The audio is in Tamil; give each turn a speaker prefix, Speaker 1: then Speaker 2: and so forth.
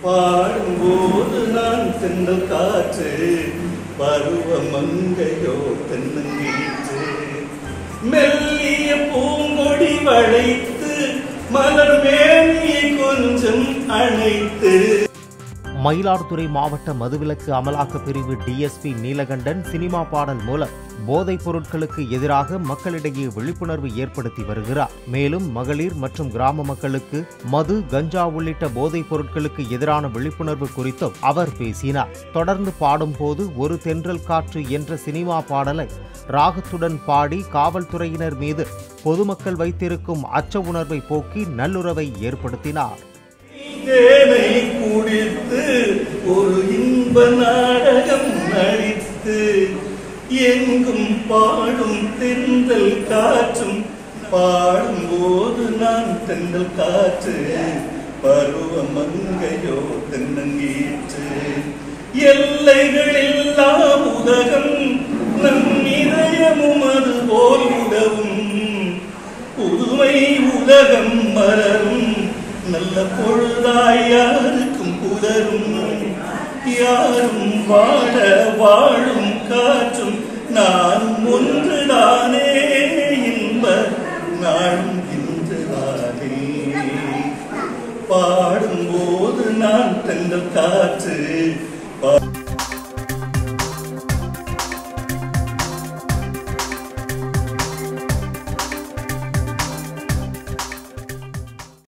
Speaker 1: பாடும்போது நான் தென்னல் காற்று பருவ மங்கையோ தென்னங்கீற்று மெல்லிய பூங்கொடி வளைத்து மலர் மேனியை கொஞ்சம் அணைத்து
Speaker 2: மயிலாடுதுறை மாவட்ட மதுவிலக்கு அமலாக்க பிரிவு டிஎஸ்பி நீலகண்டன் சினிமா பாடல் மூலம் போதைப் பொருட்களுக்கு எதிராக மக்களிடையே விழிப்புணர்வு ஏற்படுத்தி வருகிறார் மேலும் மகளிர் மற்றும் கிராம மக்களுக்கு மது கஞ்சா உள்ளிட்ட போதைப் பொருட்களுக்கு எதிரான விழிப்புணர்வு குறித்தும் அவர் பேசினார் தொடர்ந்து பாடும்போது ஒரு தென்றல் காற்று என்ற சினிமா பாடலை ராகத்துடன் பாடி காவல்துறையினர் மீது பொதுமக்கள் வைத்திருக்கும் அச்ச உணர்வை போக்கி நல்லுறவை ஏற்படுத்தினார்
Speaker 1: தேனை குடித்து ஒரு இன்ப நாடகம் நடித்து எங்கும் பாடும் தென்றல் காற்றும் பாடும்போது நான் தென்றல் காற்று பருவ மங்கையோ தென்னங்கீற்று எல்லைகள் எல்லாம் உலகம் நம் இதயமும் அது போல் உதவும் புதுமை உலகம் மலரும் நல்ல பொழுதாய் யாருக்கும் புதரும் யாரும் வாழ வாழும் காற்றும் நானும் ஒன்றுதானே இன்ப நாளும் இன்றுதானே பாடும்போது நான் தென்றல் காற்று பா-